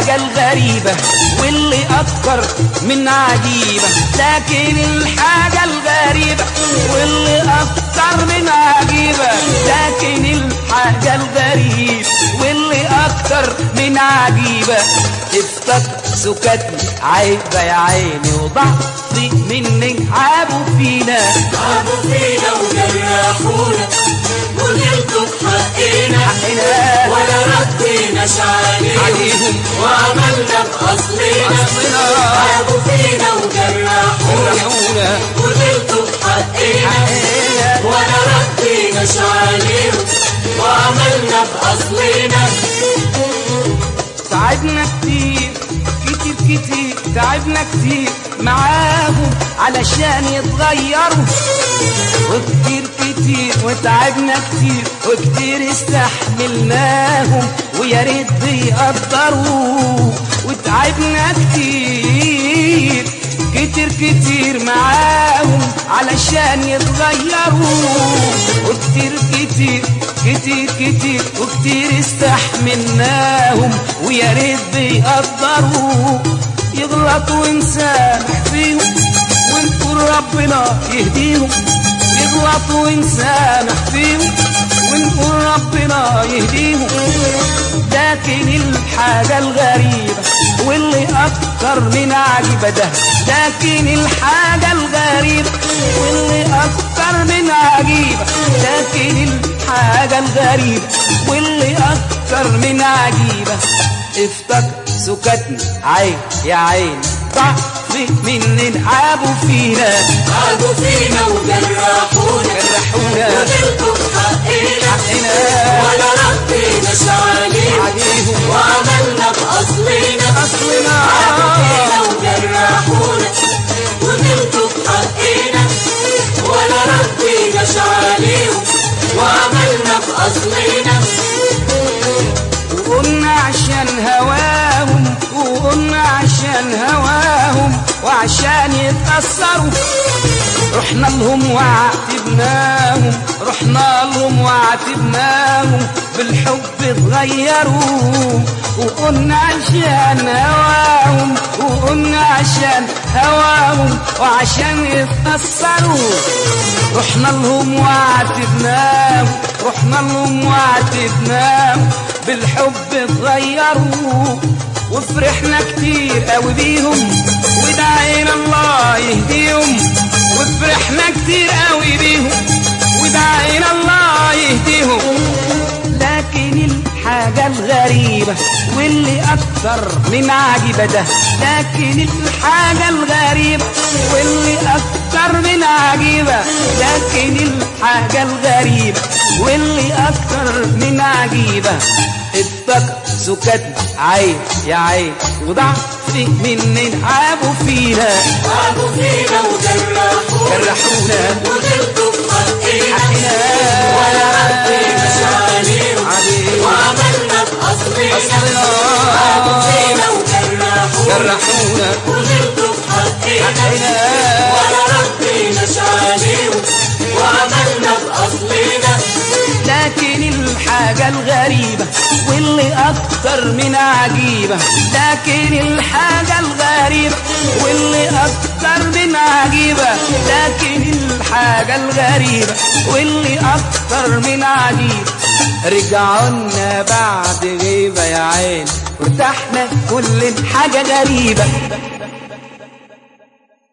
الحاجة الغريبة واللي أكتر من عجيبة لكن الحاجة الغريبة واللي أكتر من عجيبة لكن الحاجة الغريبة واللي أكتر من عجيبة افتكر سكتني عيبة يا عيني وضعفي منك عابوا فينا عابوا فينا وجرحونا ونلتوا بحقنا حقنا ولا رديناش عليهم عليهم وعملنا بأصلنا أصلنا. عابوا فينا وجرحونا جرحونا ونلتوا بحقنا حقنا ولا رديناش عليهم وعملنا بأصلنا تعبنا كتير كتير كتير تعبنا كتير معاهم علشان يتغيروا وكتير كتير وتعبنا كتير وكتير استحملناهم ويا ريت بيقدروا وتعبنا كتير كتير كتير معاهم علشان يتغيروا وكتير كتير كتير كتير وكتير استحملناهم ويا ريت بيقدروا يغلطوا ونسامح فيهم ونقول ربنا يهديهم يغلطوا ونسامح فيهم ونقول ربنا يهديهم لكن الحاجة الغريبة واللي أكتر من عجيبة ده لكن الحاجة الغريبة واللي أكتر من عجيبة لكن الحاجة الغريبة واللي أكتر من عجيبة افتكر سكتني عين يا عين ضعفي من عابوا فينا عابوا فينا وجرحونا جرحونا ونلتوا بحقنا حقنا ولا رديناش عليهم عليهم وعملنا بأصلنا أصلنا عابوا فينا وجرحونا ونلتوا بحقنا ولا رديناش عليهم وعملنا بأصلنا وقلنا عشان هواهم وقلنا عشان هواهم وعشان يتأثروا رحنا لهم وعاتبناهم رحنا لهم وعاتبناهم بالحب اتغيروا وقلنا عشان هواهم وقلنا عشان هواهم وعشان يتأثروا رحنا لهم وعاتبناهم رحنا لهم وعاتبناهم بالحب اتغيروا وفرحنا كتير قوي بيهم ودعينا الله يهديهم وفرحنا كتير قوي بيهم ودعينا الله يهديهم لكن الحاجة الغريبة واللي أكتر من عجيبة ده لكن الحاجة الغريبة واللي أكتر من عجيبة لكن الحاجة الغريبة واللي أكتر من عجيبة افتكر سكتنا عين يا عين وضعفي من عابوا فينا عابوا فينا وجرحونا جرحونا ونلتوا بحقنا حقنا ولا رديناش عليهم عليهم وعملنا بأصلنا أصلنا عابوا فينا وجرحونا جرحونا ونلتوا بحقنا حقنا ولا رديناش عليهم وعملنا بأصلنا لكن الحاجة الغريبة واللي أكتر من عجيبة لكن الحاجة الغريبة واللي أكتر من عجيبة لكن الحاجة الغريبة واللي أكتر من عجيبة رجعونا بعد غيبة يا عين وارتحنا كل حاجة غريبة